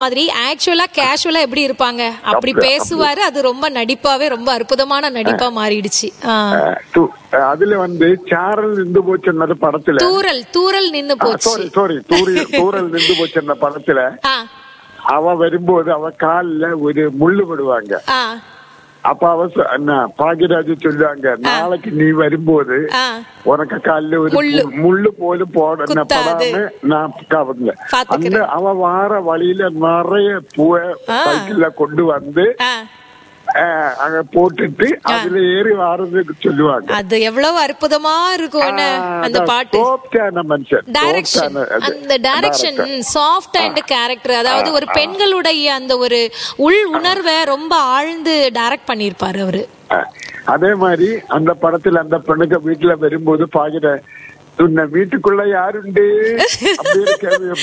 மாதிரி ஆக்சுவலா கேஷுவலா எப்படி இருப்பாங்க அப்படி அப்படி- பேசுவாரு அது ரொம்ப நடிப்பாவே ரொம்ப அற்புதமான நடிப்பா மாறிடுச்சு ஆ. அஹ், து- அஹ், அதுல வந்து சாரல் நின்று போச்சுன்னது படத்துல தூரல் தூரல் நின்னு போச்சு சாரி சாரி தூரி தூரல் நின்று போச்சுன்ன படத்துல ஆ அவ வரும்போது அவ கால்ல ஒரு முள்ளு விடுவாங்க ஆ அப்ப அவ சொ- என்ன, பாக்யராஜ் சொல்லுவாங்க நாளைக்கு நீ வரும்போது ஆ உனக்கு கால்ல ஒரு முள்ளு. மு- முள்ளு போலும் போட குத்தாது. படாம நான் கவர்ல பாத்துக்கிறேன். அந்த அவ வார வழியில நிறைய பூவை ஆ. சைக்கிள்ல கொண்டு வந்து ஆ அஹ், அங்க போட்டுட்டு அதுல ஏறி வாரதுக்கு சொல்லுவாங்க அது எவ்வளவு அற்புதமா இருக்கும் என்ன அந்த பாட்டு சோப்டான மனுஷன் டைரக்ஷன் Soft ஆன அது. அந்த direction Director. Soft and character அதாவது ஒரு பெண்களுடைய அந்த ஒரு உள் உணர்வை ரொம்ப ஆழ்ந்து டைரக்ட் பண்ணியிருப்பாரு அவரு அஹ், அதே மாதிரி அந்த படத்துல அந்த பெண்ணுக்கு வீட்டுல வரும்போது பாக்குற உன்னை வீட்டுக்குள்ள யாருண்டு அப்படின்னு கேள்வி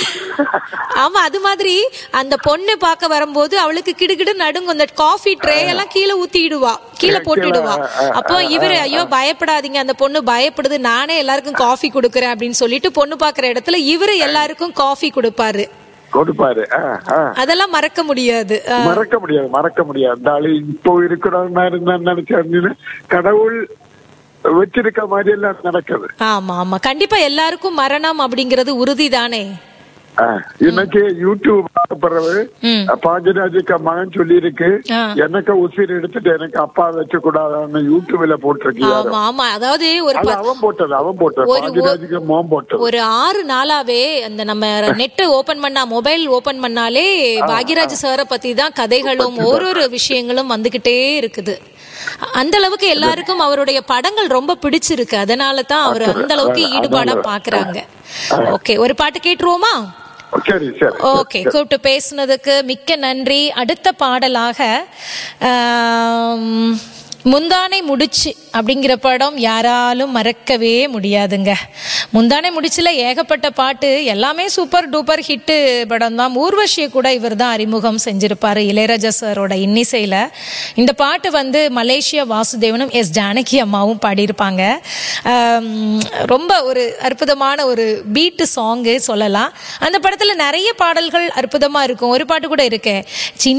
ஆமா அது மாதிரி அந்த பொண்ணு பார்க்க வரும்போது அவளுக்கு கிடுகிடு நடுங்கும் அந்த காஃபி ட்ரே எல்லாம் கீழே ஊத்திடுவா கீழே போட்டுடுவா அப்போ இவரு ஐயோ பயப்படாதீங்க அந்த பொண்ணு பயப்படுது நானே எல்லாருக்கும் காஃபி கொடுக்கறேன் அப்படின்னு சொல்லிட்டு பொண்ணு பாக்குற இடத்துல இவரு எல்லாருக்கும் காஃபி கொடுப்பாரு கொடுப்பாரு அஹ், அஹ். அதெல்லாம் மறக்க முடியாது அஹ், மறக்க முடியாது மறக்க முடியாது இந்த ஆளு இப்போ இருக்கிறவங்க இருந்தா நினைச்சேன் கடவுள் வச்சிருக்க மாதிரி எல்லாம் நடக்குது ஆமா ஆமா கண்டிப்பா எல்லாருக்கும் மரணம் அப்படிங்கிறது உறுதிதானே அஹ், இன்னைக்கு யூடியூப் பிறகு ம். பாஜராஜுக்கு மகன் சொல்லி இருக்கு ஆ. எனக்கு உசிர் எடுத்துட்டு எனக்கு அப்பா வச்ச கூடாதுன்னு யூடியூப்ல போட்டிருக்கியா ஆமா ஆமா அதாவது ஒரு அது பத்- அவன் போட்டது அவன் போட்டது ஒரு- பாஜராஜுக்கு மோம் போட்டது ஒரு ஆறு நாளாவே அந்த நம்ம நெட் ஓபன் பண்ணா மொபைல் ஓபன் பண்ணாலே பாக்யராஜ் சாரை பத்தி தான் கதைகளும் ஓரொரு விஷயங்களும் வந்துகிட்டே இருக்குது அந்த அளவுக்கு எல்லாருக்கும் அவருடைய படங்கள் ரொம்ப பிடிச்சிருக்கு அதனால தான் அவர் அந்த அளவுக்கு ஈடுபாடா பாக்குறாங்க ஓகே ஒரு பாட்டு கேட்டுருவோமா சரி சரி ஓகே கூப்பிட்டு பேசுனதுக்கு மிக்க நன்றி அடுத்த பாடலாக ஆம், முந்தானை முடிச்சு அப்படிங்கிற படம் யாராலும் மறக்கவே முடியாதுங்க முந்தானை முடிச்சுல ஏகப்பட்ட பாட்டு எல்லாமே சூப்பர் டூப்பர் ஹிட்டு படம் தான் ஊர்வஷியை கூட இவர் தான் அறிமுகம் செஞ்சிருப்பாரு இளையராஜா சாரோட இன்னிசையில இந்த பாட்டு வந்து மலேசியா வாசுதேவனும் எஸ் ஜானகி அம்மாவும் பாடியிருப்பாங்க ஆம், ரொம்ப ஒரு அற்புதமான ஒரு பீட்டு சாங்கு சொல்லலாம் அந்த படத்துல நிறைய பாடல்கள் அற்புதமா இருக்கும் ஒரு பாட்டு கூட இருக்கு சின்ன